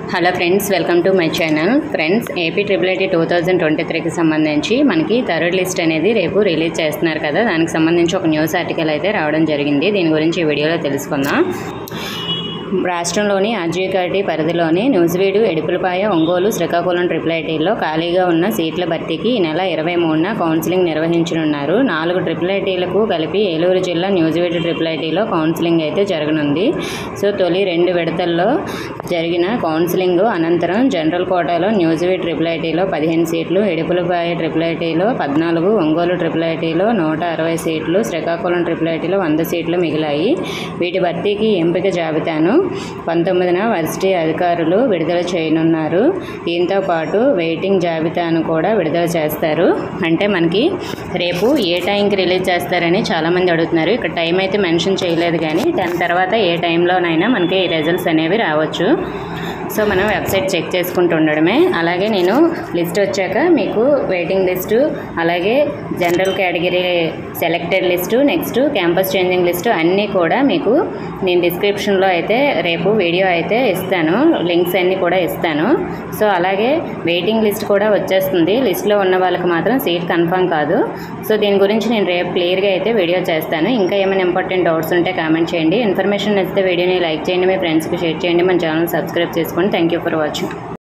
hello friends welcome to my channel friends AP triple IT two thousand twenty త్రీకి సంబంధించి మనకి third list అనేది రేపు రిలీజ్ చేస్తున్నారు కదా దానికి సంబంధించి ఒక న్యూస్ ఆర్టికల్ అయితే రావడం జరిగింది దీని గురించి ఈ వీడియోలో తెలుసుకుందాం రాష్ట్రంలోని ఆర్జీకాటి పరిధిలోని న్యూజివీడు ఎడుపులపాయ ఒంగోలు శ్రీకాకుళం ట్రిపుల్ ఐటీల్లో ఖాళీగా ఉన్న సీట్ల భర్తీకి ఈ నెల ఇరవై మూడున కౌన్సిలింగ్ నిర్వహించనున్నారు నాలుగు ట్రిపుల్ ఐటీలకు కలిపి ఏలూరు జిల్లా న్యూజివీడు ట్రిపుల్ ఐటీలో కౌన్సిలింగ్ అయితే జరగనుంది సో తొలి రెండు విడతల్లో జరిగిన కౌన్సిలింగ్ అనంతరం జనరల్ కోటాలో న్యూజివీడ్ ట్రిపుల్ ఐటీలో పదిహేను సీట్లు ఎడుపులపాయ ట్రిపుల్ ఐటీలో పద్నాలుగు ఒంగోలు ట్రిపుల్ ఐటీలో నూట అరవై సీట్లు శ్రీకాకుళం ట్రిపుల్ ఐటీలో వంద సీట్లు మిగిలాయి వీటి భర్తీకి ఎంపిక జాబితాను పంతొమ్మిదిన వర్సిటీ అధికారులు విడుదల చేయనున్నారు దీంతో పాటు వెయిటింగ్ జాబితాను కూడా విడుదల చేస్తారు అంటే మనకి రేపు ఏ టైంకి రిలీజ్ చేస్తారని చాలామంది అడుగుతున్నారు ఇక్కడ టైం అయితే మెన్షన్ చేయలేదు కానీ టెన్ తర్వాత ఏ టైంలోనైనా మనకి ఈ రిజల్ట్స్ అనేవి రావచ్చు సో మనం వెబ్సైట్ చెక్ చేసుకుంటూ ఉండడమే అలాగే నేను లిస్ట్ వచ్చాక మీకు వెయిటింగ్ లిస్టు అలాగే general category selected list next campus changing list అన్నీ కూడా మీకు నేను డిస్క్రిప్షన్లో అయితే రేపు వీడియో అయితే ఇస్తాను లింక్స్ అన్నీ కూడా ఇస్తాను సో అలాగే వెయిటింగ్ లిస్ట్ కూడా వచ్చేస్తుంది లిస్ట్లో ఉన్న వాళ్ళకి మాత్రం సీట్ కన్ఫర్మ్ కాదు సో దీని గురించి నేను రేపు క్లియర్గా అయితే వీడియో చేస్తాను ఇంకా ఏమైనా ఇంపార్టెంట్ డౌట్స్ ఉంటే కామెంట్ చేయండి ఇన్ఫర్మేషన్ నచ్చితే వీడియోని లైక్ చేయండి మీ ఫ్రెండ్స్కి షేర్ చేయండి మన ఛానల్ సబ్స్క్రైబ్ చేసుకోండి థ్యాంక్ యూ ఫర్ వాచింగ్